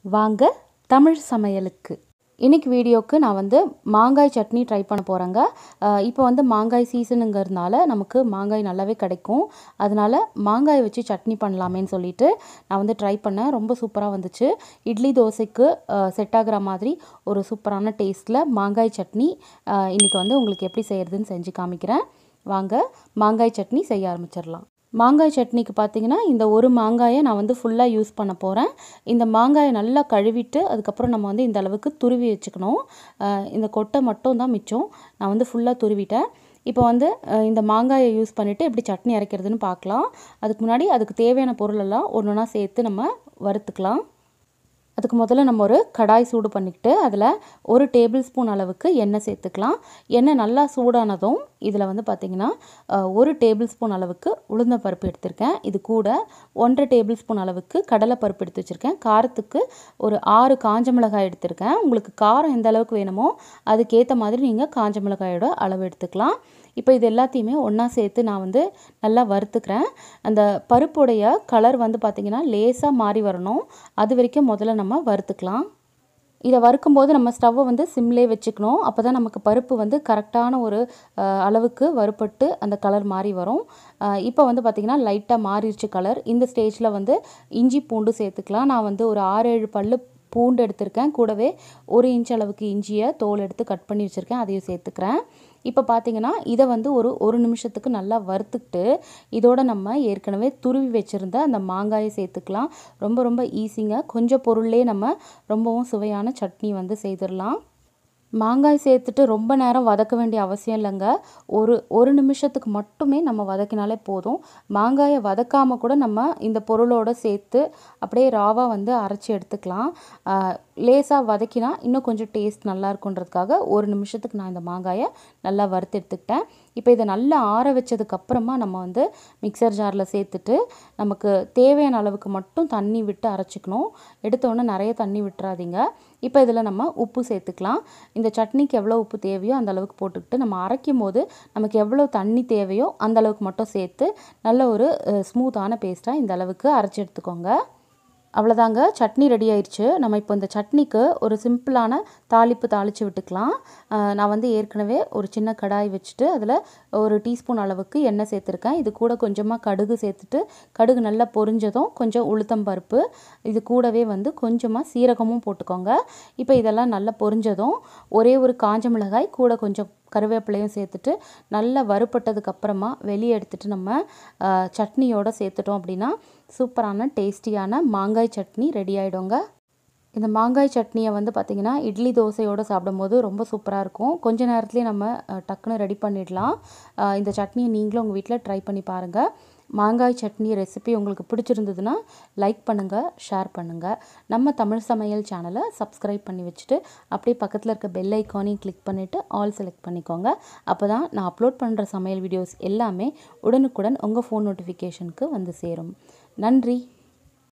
வாங்க தமிழ் சமையலுக்கு இன்னைக்கு வீடியோக்கு நான் வந்து மாங்காய் சட்னி ட்ரை பண்ண போகிறேங்க இப்போ வந்து மாங்காய் சீசனுங்கிறதுனால நமக்கு மாங்காய் நல்லாவே கிடைக்கும் அதனால மாங்காய் வச்சு சட்னி பண்ணலாமேன்னு சொல்லிட்டு நான் வந்து ட்ரை பண்ணேன் ரொம்ப சூப்பராக வந்துச்சு இட்லி தோசைக்கு செட் ஆகுற மாதிரி ஒரு சூப்பரான டேஸ்ட்டில் மாங்காய் சட்னி அஹ், இன்னைக்கு வந்து உங்களுக்கு எப்படி செய்கிறதுன்னு செஞ்சு காமிக்கிறேன் வாங்க மாங்காய் சட்னி செய்ய ஆரம்பிச்சிடலாம் மாங்காய் சட்னிக்கு பார்த்தீங்கன்னா இந்த ஒரு மாங்காயை நான் வந்து ஃபுல்லாக யூஸ் பண்ண போகிறேன் இந்த மாங்காயை நல்லா கழுவிட்டு அதுக்கப்புறம் நம்ம வந்து இந்த அளவுக்கு துருவி வச்சுக்கணும் அஹ் இந்த கொட்டை மட்டும் தான் மிச்சம் நான் வந்து ஃபுல்லாக துருவிட்டேன் இப்போ வந்து அஹ் இந்த மாங்காயை யூஸ் பண்ணிவிட்டு எப்படி சட்னி அரைக்கிறதுன்னு பார்க்கலாம் அதுக்கு முன்னாடி அதுக்கு தேவையான பொருளெல்லாம் ஒன்று ஒன்றா சேர்த்து நம்ம வறுத்துக்கலாம் அதுக்கு முதல்ல நம்ம ஒரு கடாய் சூடு பண்ணிக்கிட்டு அதில் ஒரு டேபிள் ஸ்பூன் அளவுக்கு எண்ணெய் சேர்த்துக்கலாம் எண்ணெய் நல்லா சூடானதும் இதில் வந்து பார்த்திங்கன்னா அஹ், ஒரு டேபிள் ஸ்பூன் அளவுக்கு உளுந்த பருப்பு எடுத்திருக்கேன் இது கூட ஒன்றரை டேபிள் ஸ்பூன் அளவுக்கு கடலை பருப்பு எடுத்து வச்சுருக்கேன் காரத்துக்கு ஒரு ஆறு காஞ்ச மிளகாய் எடுத்திருக்கேன் உங்களுக்கு காரம் எந்த அளவுக்கு வேணுமோ அதுக்கேற்ற மாதிரி நீங்கள் காஞ்ச மிளகாயோட அளவு எடுத்துக்கலாம் இப்போ இது எல்லாத்தையுமே ஒன்றா சேர்த்து நான் வந்து நல்லா வறுத்துக்கிறேன் அந்த பருப்புடைய கலர் வந்து பார்த்திங்கன்னா லேசாக மாறி வரணும் அது வரைக்கும் முதல்ல நம்ம வறுத்துக்கலாம் இதை வறுக்கும்போது நம்ம ஸ்டவ்வை வந்து சிம்லே வச்சுக்கணும் அப்போ தான் நமக்கு பருப்பு வந்து கரெக்டான ஒரு அஹ், அளவுக்கு வறுபட்டு அந்த கலர் மாறி வரும் அஹ், இப்போ வந்து பார்த்திங்கன்னா லைட்டாக மாறிடுச்சு கலர் இந்த ஸ்டேஜில் வந்து இஞ்சி பூண்டு சேர்த்துக்கலாம் நான் வந்து ஒரு ஆறு ஏழு பல்லு பூண்டு எடுத்திருக்கேன் கூடவே ஒரு இன்ச் அளவுக்கு இஞ்சியை தோல் எடுத்து கட் பண்ணி வச்சுருக்கேன் அதையும் சேர்த்துக்கிறேன் இப்போ பார்த்தீங்கன்னா இதை வந்து ஒரு ஒரு நிமிஷத்துக்கு நல்லா வறுத்துக்கிட்டு இதோட நம்ம ஏற்கனவே துருவி வச்சுருந்த அந்த மாங்காயை சேர்த்துக்கலாம் ரொம்ப ரொம்ப ஈஸிங்க கொஞ்சம் பொருள்லே நம்ம ரொம்பவும் சுவையான சட்னி வந்து செய்திடலாம் மாங்காய் சேர்த்துட்டு ரொம்ப நேரம் வதக்க வேண்டிய அவசியம் இல்லைங்க ஒரு ஒரு நிமிஷத்துக்கு மட்டுமே நம்ம வதக்கினாலே போதும் மாங்காயை வதக்காமல் கூட நம்ம இந்த பொருளோட சேர்த்து அப்படியே ராவாக வந்து அரைச்சி எடுத்துக்கலாம் லேசாக வதக்கினா இன்னும் கொஞ்சம் டேஸ்ட் நல்லா இருக்குன்றதுக்காக ஒரு நிமிஷத்துக்கு நான் இந்த மாங்காயை நல்லா வறுத்து எடுத்துக்கிட்டேன் இப்போ இதை நல்லா ஆற வச்சதுக்கப்புறமா நம்ம வந்து மிக்சர் ஜாரில் சேர்த்துட்டு நமக்கு தேவையான அளவுக்கு மட்டும் தண்ணி விட்டு அரைச்சிக்கணும் எடுத்த உடனே நிறைய தண்ணி விட்டுறாதீங்க இப்போ இதில் நம்ம உப்பு சேர்த்துக்கலாம் இந்த சட்னிக்கு எவ்வளோ உப்பு தேவையோ அந்த அளவுக்கு போட்டுக்கிட்டு நம்ம அரைக்கும் போது நமக்கு எவ்வளோ தண்ணி தேவையோ அந்த அளவுக்கு மட்டும் சேர்த்து நல்ல ஒரு ஸ்மூத்தான பேஸ்ட்டாக இந்த அளவுக்கு அரைச்சி எடுத்துக்கோங்க அவ்வளோதாங்க சட்னி ரெடி ஆயிடுச்சு நம்ம இப்போ இந்த சட்னிக்கு ஒரு சிம்பிளான தாளிப்பு தாளித்து விட்டுக்கலாம் அஹ் நான் வந்து ஏற்கனவே ஒரு சின்ன கடாய் வச்சுட்டு அதில் ஒரு டீஸ்பூன் அளவுக்கு எண்ணெய் சேர்த்துருக்கேன் இது கூட கொஞ்சமாக கடுகு சேர்த்துட்டு கடுகு நல்லா பொரிஞ்சதும் கொஞ்சம் உளுத்தம் பருப்பு இது கூடவே வந்து கொஞ்சமாக சீரகமும் போட்டுக்கோங்க இப்போ இதெல்லாம் நல்லா பொரிஞ்சதும் ஒரே ஒரு காஞ்ச மிளகாய் கூட கொஞ்சம் கருவேப்பிலையும் சேர்த்துட்டு நல்லா வறுபட்டதுக்கு அப்புறமா வெளியே எடுத்துட்டு நம்ம அஹ், சட்னியோட சேர்த்துட்டோம் அப்படின்னா சூப்பரான டேஸ்டியான மாங்காய் சட்னி ரெடி ஆகிடுங்க இந்த மாங்காய் சட்னியை வந்து பார்த்திங்கன்னா இட்லி தோசையோடு சாப்பிடும்போது ரொம்ப சூப்பராக இருக்கும் கொஞ்ச நேரத்துலேயே நம்ம அஹ், டக்குன்னு ரெடி பண்ணிடலாம் அஹ், இந்த சட்னியை நீங்களும் உங்கள் வீட்டில் ட்ரை பண்ணி பாருங்கள் மாங்காய் சட்னி ரெசிபி உங்களுக்கு பிடிச்சிருந்ததுன்னா லைக் பண்ணுங்கள் ஷேர் பண்ணுங்கள் நம்ம தமிழ் சமையல் சேனலை சப்ஸ்கிரைப் பண்ணி வச்சுட்டு அப்படியே பக்கத்தில் இருக்க பெல் ஐக்கானையும் கிளிக் பண்ணிவிட்டு ஆல் செலக்ட் பண்ணிக்கோங்க அப்போ தான் நான் அப்லோட் பண்ணுற சமையல் வீடியோஸ் எல்லாமே உடனுக்குடன் உங்கள் ஃபோன் நோட்டிஃபிகேஷனுக்கு வந்து சேரும் நன்றி